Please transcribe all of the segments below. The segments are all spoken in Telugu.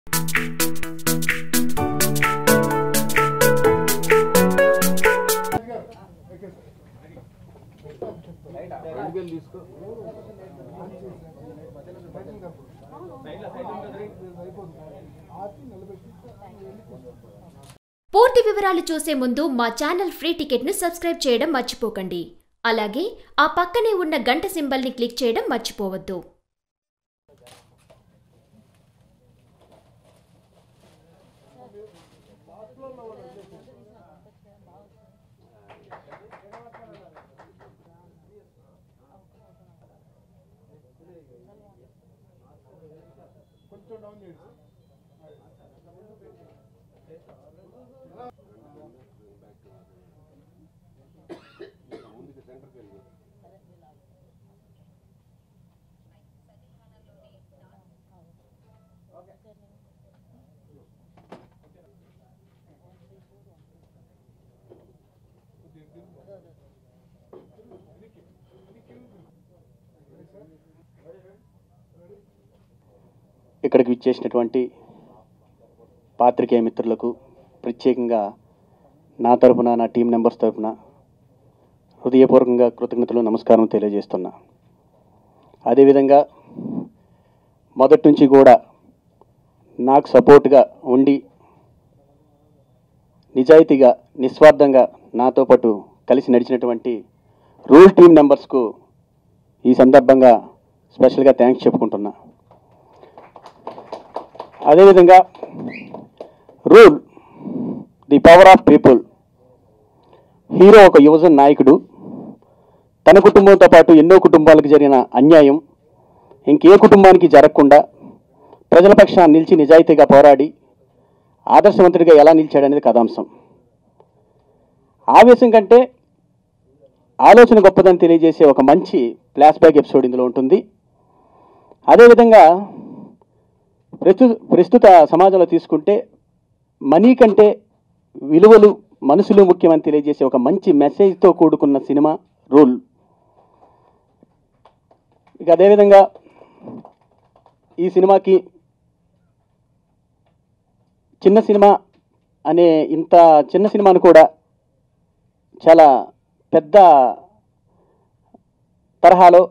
పూర్తి వివరాలు చూసే ముందు మా ఛానల్ ఫ్రీ టికెట్ను సబ్స్క్రైబ్ చేయడం మర్చిపోకండి అలాగే ఆ పక్కనే ఉన్న గంట సింబల్ని క్లిక్ చేయడం మర్చిపోవద్దు ఇక్కడికి విచ్చేసినటువంటి పాత్రికేయ మిత్రులకు ప్రత్యేకంగా నా తరపున నా టీం మెంబర్స్ తరపున హృదయపూర్వకంగా కృతజ్ఞతలు నమస్కారం తెలియజేస్తున్నా అదేవిధంగా మొదటి నుంచి కూడా నాకు సపోర్ట్గా ఉండి నిజాయితీగా నిస్వార్థంగా నాతో పాటు కలిసి నడిచినటువంటి రూల్ టీం మెంబర్స్కు ఈ సందర్భంగా స్పెషల్గా థ్యాంక్స్ చెప్పుకుంటున్నా అదేవిధంగా rule the power of people hero ఒక యువజన నాయకుడు తన కుటుంబంతో పాటు ఎన్నో కుటుంబాలకు జరిగిన అన్యాయం ఇంకే కుటుంబానికి జరగకుండా ప్రజల పక్షాన్ని నిలిచి నిజాయితీగా పోరాడి ఆదర్శవంతుడిగా ఎలా నిలిచాడనేది కథాంశం ఆవేశం కంటే ఆలోచన గొప్పదని తెలియజేసే ఒక మంచి ఫ్లాష్ బ్యాక్ ఎపిసోడ్ ఇందులో ఉంటుంది అదేవిధంగా ప్రస్తు ప్రస్తుత సమాజంలో తీసుకుంటే మనీ కంటే విలువలు మనసులు ముఖ్యమని తెలియజేసే ఒక మంచి మెసేజ్తో కూడుకున్న సినిమా రూల్ ఇక అదేవిధంగా ఈ సినిమాకి చిన్న సినిమా అనే ఇంత చిన్న సినిమాను కూడా చాలా పెద్ద తరహాలో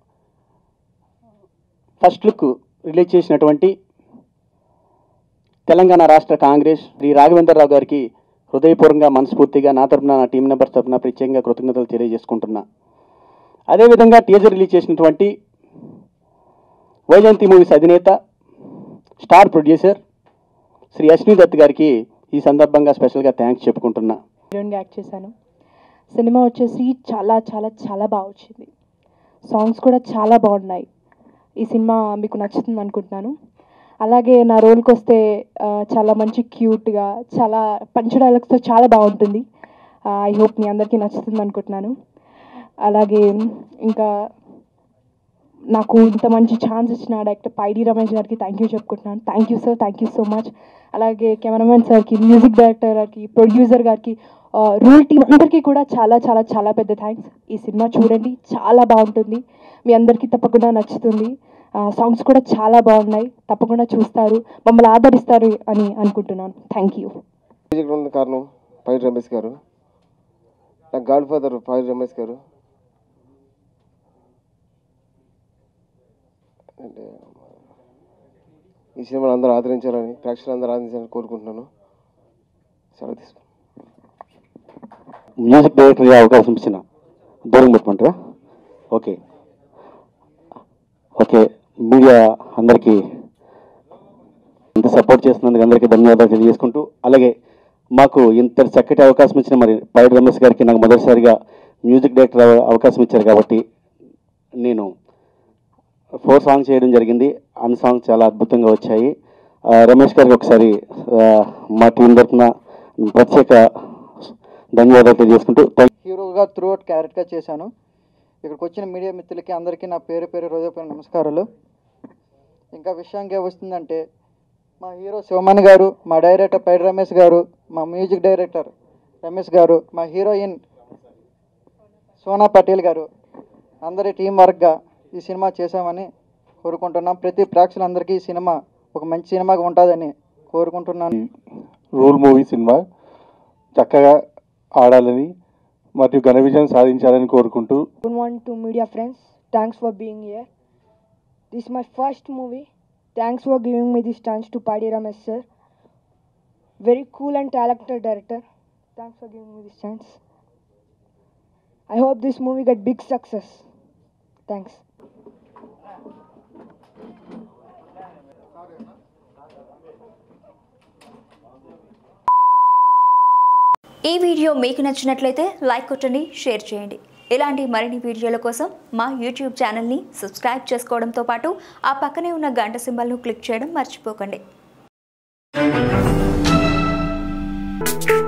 ఫస్ట్ లుక్ రిలీజ్ చేసినటువంటి తెలంగాణ రాష్ట్ర కాంగ్రెస్ శ్రీ రాఘవేంద్రరావు గారికి హృదయపూర్వకంగా మనస్ఫూర్తిగా నా తరపున నా టీం మెంబర్స్ తరపున ప్రత్యేకంగా కృతజ్ఞతలు తెలియజేసుకుంటున్నా అదేవిధంగా టీజర్ రిలీజ్ చేసినటువంటి వైజయంతి మూవీస్ అధినేత స్టార్ ప్రొడ్యూసర్ శ్రీ అశ్ని దత్ గారికి ఈ సందర్భంగా స్పెషల్గా థ్యాంక్స్ చెప్పుకుంటున్నా హీరోయిన్గా యాక్ట్ చేశాను సినిమా వచ్చేసి చాలా చాలా చాలా బాగా వచ్చింది సాంగ్స్ కూడా చాలా బాగున్నాయి ఈ సినిమా మీకు నచ్చుతుంది అనుకుంటున్నాను అలాగే నా రోల్కి వస్తే ఆ, చాలా మంచి క్యూట్గా చాలా పంచ డైలాగ్స్తో చాలా బాగుంటుంది ఐ హోప్ మీ అందరికీ నచ్చుతుంది అనుకుంటున్నాను అలాగే ఇంకా నాకు ఇంత మంచి ఛాన్స్ ఇచ్చిన డైరెక్టర్ పైడి రమేష్ గారికి థ్యాంక్ యూ చెప్పుకుంటున్నాను thank you sir thank you so much అలాగే కెమెరామెన్ సార్కి మ్యూజిక్ డైరెక్టర్ గారికి ప్రొడ్యూసర్ గారికి రూల్ టీం అందరికీ కూడా చాలా చాలా చాలా పెద్ద థ్యాంక్స్ ఈ సినిమా చూడండి చాలా బాగుంటుంది మీ అందరికీ తప్పకుండా నచ్చుతుంది సాంగ్స్ కూడా చాలా బాగున్నాయి తప్పకుండా చూస్తారు మమ్మల్ని ఆదరిస్తారు అని అనుకుంటున్నాను థ్యాంక్ యూ మ్యూజిక్ ఉన్న కారణం పైడి రమేష్ గారు నా గాడ్ ఫాదర్ పైడి రమేష్ గారు అంటే ఈ సినిమాను అందరూ ఆదరించాలని ప్రేక్షకులు అందరూ ఆదరించాలని కోరుకుంటున్నాను సెలవు తీసుకుంటాను మ్యూజిక్ డైరెక్టర్గా అవకాశం ఇచ్చిన దూరం పెట్టుకుంటారా ఓకే ఓకే మీడియా అందరికీ ఇంత సపోర్ట్ చేస్తున్నందుకు అందరికీ ధన్యవాదాలు తెలియజేసుకుంటూ అలాగే మాకు ఇంత చక్కటి అవకాశం ఇచ్చిన మరి పైడి రమేష్ గారికి నాకు మొదటిసారిగా మ్యూజిక్ డైరెక్టర్ అవ- అవకాశం ఇచ్చారు కాబట్టి నేను ఫోర్ సాంగ్స్ చేయడం జరిగింది అన్ని సాంగ్స్ చాలా అద్భుతంగా వచ్చాయి ఆ, రమేష్ గారికి ఒకసారి ఆ, మా టీం తరఫున ప్రత్యేక ధన్యవాదాలు తెలియజేసుకుంటూ థ్యాంక్ హీరోగా త్రూ అవుట్ క్యారెక్టర్గా చేశాను ఇక్కడికి వచ్చిన మీడియా మిత్రులకి అందరికీ నా పేరు పేరు హృదయపూర్వక నమస్కారాలు ఇంకా విషయానికి వస్తుందంటే మా హీరో శివమణి గారు మా డైరెక్టర్ పైడి రమేష్ గారు మా మ్యూజిక్ డైరెక్టర్ రమేష్ గారు మా హీరోయిన్ సోనా పటేల్ గారు అందరి టీం వర్క్గా ఈ సినిమా చేశామని కోరుకుంటున్నాం ప్రతి ప్రేక్షకులందరికీ ఈ సినిమా ఒక మంచి సినిమాగా ఉంటుందని కోరుకుంటున్నాను రూల్ మూవీ సినిమా చక్కగా ఆడాలని మరియు ఘన విజయం సాధించాలని కోరుకుంటూ Good morning to media friends. Thanks for being here. This is my first movie. Thanks for giving me this chance to Padi Ramesh sir. Very cool and talented director. Thanks for giving me this chance. I hope this movie get big success. Thanks. ఈ వీడియో మీకు నచ్చినట్లయితే లైక్ కొట్టండి షేర్ చేయండి ఇలాంటి మరిన్ని వీడియోల కోసం మా యూట్యూబ్ ఛానల్ని సబ్స్క్రైబ్ చేసుకోవడంతో పాటు ఆ పక్కనే ఉన్న గంట సింబల్ను క్లిక్ చేయడం మర్చిపోకండి